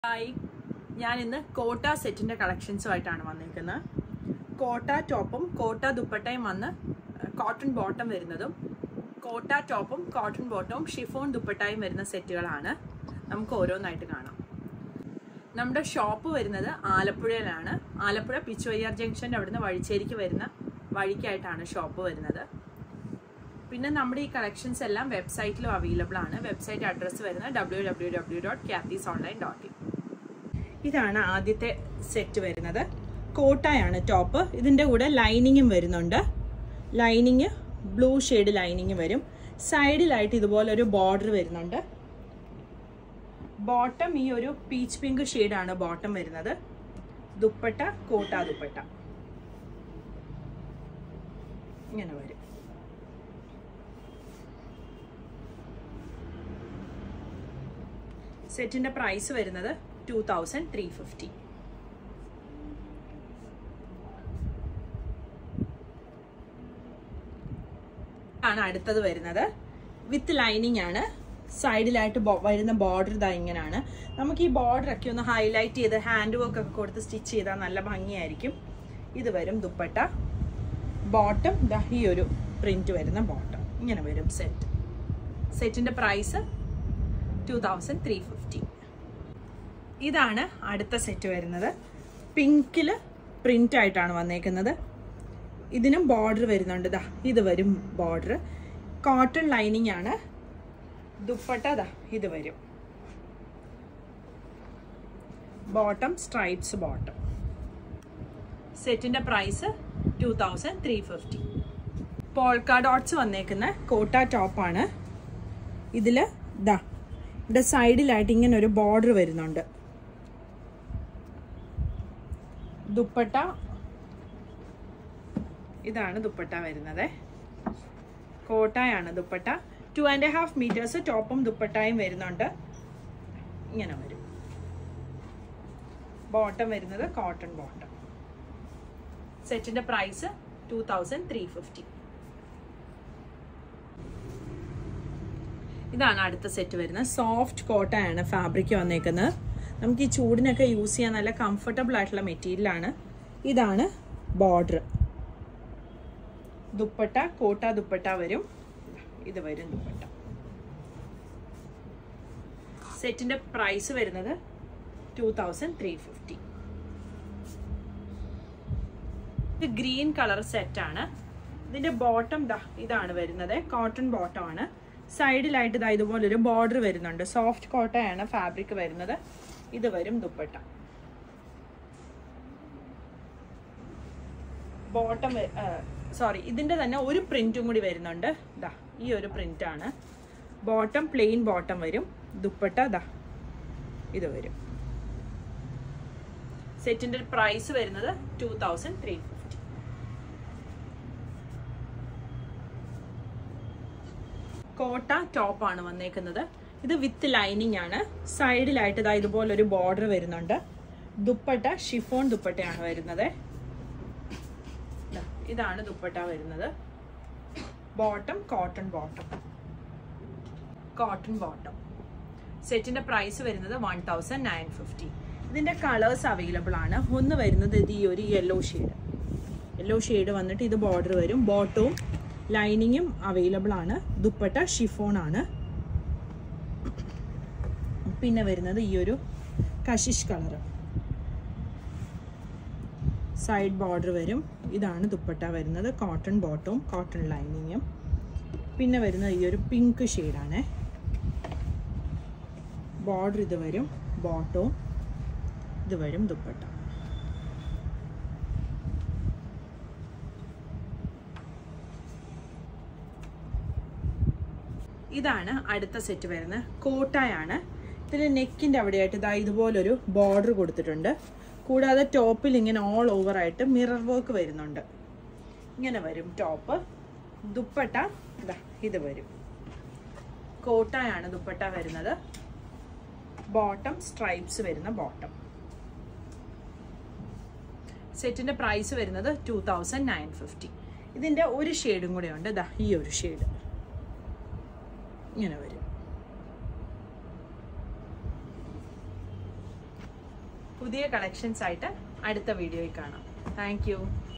hi ഞാൻ ഇന്ന് കോട്ട സെറ്റിന്റെ കളക്ഷൻസുമായിട്ടാണ് വന്നിരിക്കുന്നത് കോട്ട ടോപ്പും കോട്ട ദുപ്പട്ടയും വന്ന് കോട്ടൺ ബോട്ടം വരുന്നതും കോട്ട ടോപ്പും കോട്ടൺ ബോട്ടവും ഷിഫോൺ ദുപ്പട്ടയും വരുന്ന സെറ്റുകളാണ് നമുക്ക് ഓരോന്നായിട്ട് കാണാം നമ്മുടെ ഷോപ്പ് വരുന്നത് ആലപ്പുഴയിലാണ് ആലപ്പുഴ പിച്ചുവയ്യാർ ജംഗ്ഷൻ്റെ അവിടുന്ന് വഴിച്ചേരിക്ക് വരുന്ന വഴിക്കായിട്ടാണ് ഷോപ്പ് വരുന്നത് പിന്നെ നമ്മുടെ ഈ കളക്ഷൻസ് എല്ലാം വെബ്സൈറ്റിലും അവൈലബിൾ ആണ് വെബ്സൈറ്റ് അഡ്രസ്സ് വരുന്നത് ഡബ്ല്യൂ ഡബ്ല്യൂ ഡബ്ല്യൂ ഡോട്ട് ക്യാത്തീസ് ഓൺലൈൻ ഡോട്ട് ഇൻ ഇതാണ് ആദ്യത്തെ സെറ്റ് വരുന്നത് കോട്ടായാണ് ടോപ്പ് ഇതിൻ്റെ കൂടെ ലൈനിങ്ങും വരുന്നുണ്ട് ലൈനിങ് ബ്ലൂ ഷെയ്ഡ് ലൈനിങ് വരും സൈഡിലായിട്ട് ഇതുപോലെ ഒരു ബോർഡർ വരുന്നുണ്ട് ബോട്ടം ഈ ഒരു പീച്ച് പിങ്ക് ഷെയ്ഡാണ് ബോട്ടം വരുന്നത് ദുപ്പട്ട കോട്ട ദുപ്പട്ട ഇങ്ങനെ വരും സെറ്റിന്റെ പ്രൈസ് വരുന്നത് ടു തൗസൻഡ് ത്രീ ഫിഫ്റ്റി ആണ് അടുത്തത് വരുന്നത് വിത്ത് ലൈനിങ് ആണ് സൈഡിലായിട്ട് വരുന്ന ബോർഡർ ഇതാ ഇങ്ങനെയാണ് നമുക്ക് ഈ ബോർഡർ ഒക്കെ ഒന്ന് ഹൈലൈറ്റ് ചെയ്ത് ഹാൻഡ് വർക്ക് ഒക്കെ കൊടുത്ത് സ്റ്റിച്ച് ചെയ്താൽ നല്ല ഭംഗിയായിരിക്കും ഇത് വരും ദുപ്പട്ട ബോട്ടം ദാ ഈ ഒരു പ്രിന്റ് വരുന്ന ബോട്ടം ഇങ്ങനെ വരും സെറ്റ് സെറ്റിന്റെ price two thousand three fifty ഇതാണ് അടുത്ത സെറ്റ് വരുന്നത് പിങ്കിൽ പ്രിന്റ് ആയിട്ടാണ് വന്നേക്കുന്നത് ഇതിനും ബോർഡർ വരുന്നുണ്ട് ദാ ഇത് വരും ബോർഡർ കോട്ടൺ ലൈനിങ് ആണ് ദുപ്പട്ട ദാ ഇത് വരും ബോട്ടം സ്ട്രൈപ്സ് ബോട്ടം സെറ്റിന്റെ price two thousand three fifty polka dots വന്നേക്കുന്ന കോട്ട ടോപ്പാണ് ഇതില് ദാ ഇവിടെ സൈഡിലായിട്ട് ഇങ്ങനെ ഒരു ബോർഡർ വരുന്നുണ്ട് ദുപ്പട്ട ഇതാണ് ദുപ്പട്ട വരുന്നത് കോട്ടായാണ് dupatta two and half metres ടോപ്പും ദുപ്പട്ടായും വരുന്നുണ്ട് ഇങ്ങനെ വരും ബോട്ടം വരുന്നത് കോട്ടൺ ബോട്ടം സെറ്റിന്റെ price two thousand three fifty ഇതാണ് അടുത്ത സെറ്റ് വരുന്നത് സോഫ്റ്റ് കോട്ടയാണ് ഫാബ്രിക് വന്നേക്കുന്നത് നമുക്ക് ഈ ചൂടിനൊക്കെ യൂസ് ചെയ്യാൻ നല്ല കംഫർട്ടബിൾ ആയിട്ടുള്ള മെറ്റീരിയലാണ് ഇതാണ് ബോർഡർ ദുപ്പട്ട കോട്ട ദുപ്പട്ട വരും ഇത് വരും ദുപ്പട്ട സെറ്റിന്റെ പ്രൈസ് വരുന്നത് ടു തൗസൻഡ് ത്രീ ഫിഫ്റ്റി ഇത് ഗ്രീൻ കളർ സെറ്റാണ് ഇതിന്റെ ബോട്ടം ദാ ഇതാണ് വരുന്നത് കോട്ടൺ ബോട്ടം ആണ് സൈഡിലായിട്ട് ഇതാ ഇതുപോലൊരു ബോർഡർ വരുന്നുണ്ട് സോഫ്റ്റ് കോട്ടയാണ് ഫാബ്രിക് വരുന്നത് ഇത് വരും ദുപ്പട്ട ബോട്ടം സോറി ഇതിന്റെ തന്നെ ഒരു പ്രിന്റും കൂടി വരുന്നുണ്ട് ദാ ഈ ഒരു പ്രിന്റ് ആണ് ബോട്ടം പ്ലെയിൻ ബോട്ടം വരും ദുപ്പട്ട ദാ ഇത് വരും സെറ്റിന്റെ പ്രൈസ് വരുന്നത് ടു തൗസൻഡ് ത്രീ ഫിഫ്റ്റി കോട്ട ടോപ്പാണ് വന്നേക്കുന്നത് ഇത് വിത്ത് ലൈനിങ് ആണ് സൈഡിലായിട്ട് ഇതാ ഇതുപോലെ ഒരു ബോർഡർ വരുന്നുണ്ട് ദുപ്പട്ട ഷിഫോൺ ദുപ്പട്ടയാണ് വരുന്നത് ഇതാണ് ദുപ്പട്ട വരുന്നത് bottom cotton bottom cotton bottom സെറ്റിന്റെ പ്രൈസ് വരുന്നത് വൺ തൗസൻഡ് നയൻ ഫിഫ്റ്റി ഇതിന്റെ കളേഴ്സ് അവൈലബിൾ ആണ് ഒന്ന് വരുന്നത് ഇത് ഈ ഒരു യെല്ലോ ഷെയ്ഡ് യെല്ലോ ഷെയ്ഡ് വന്നിട്ട് ഇത് ബോർഡർ വരും ബോട്ടവും ലൈനിങ്ങും അവൈലബിൾ ആണ് ദുപ്പട്ട ഷിഫോൺ ആണ് പിന്നെ വരുന്നത് ഈ ഒരു കശിഷ് കളർ സൈഡ് ബോർഡർ വരും ഇതാണ് ദുപ്പട്ട വരുന്നത് കോട്ടൺ ബോട്ടവും കോട്ടൺ ലൈനിങ്ങും പിന്നെ വരുന്നത് ഈ ഒരു പിങ്ക് ഷെയ്ഡാണ് ബോർഡർ ഇത് വരും ബോട്ടവും ഇത് വരും ദുപ്പട്ട ഇതാണ് അടുത്ത സെറ്റ് വരുന്നത് കോട്ടായാണ് ഇതിൽ നെക്കിൻ്റെ അവിടെയായിട്ട് ഇതാ ഇതുപോലൊരു ബോർഡർ കൊടുത്തിട്ടുണ്ട് കൂടാതെ ടോപ്പിൽ ഇങ്ങനെ ഓൾ ഓവർ ആയിട്ട് മിറർ വർക്ക് വരുന്നുണ്ട് ഇങ്ങനെ വരും ടോപ്പ് ദുപ്പട്ട ഇതാ ഇത് വരും കോട്ടായാണ് ദുപ്പട്ട വരുന്നത് ബോട്ടം സ്ട്രൈപ്സ് വരുന്ന ബോട്ടം സെറ്റിന്റെ പ്രൈസ് വരുന്നത് ടു തൗസൻഡ് നയൻ ഫിഫ്റ്റി ഇതിന്റെ ഒരു ഷെയ്ഡും കൂടെ ഉണ്ട് ഇതാ ഈ ഒരു ഷെയ്ഡ് ഇങ്ങനെ വരും പുതിയ കളക്ഷൻസ് ആയിട്ട് അടുത്ത വീഡിയോയിൽ കാണാം താങ്ക്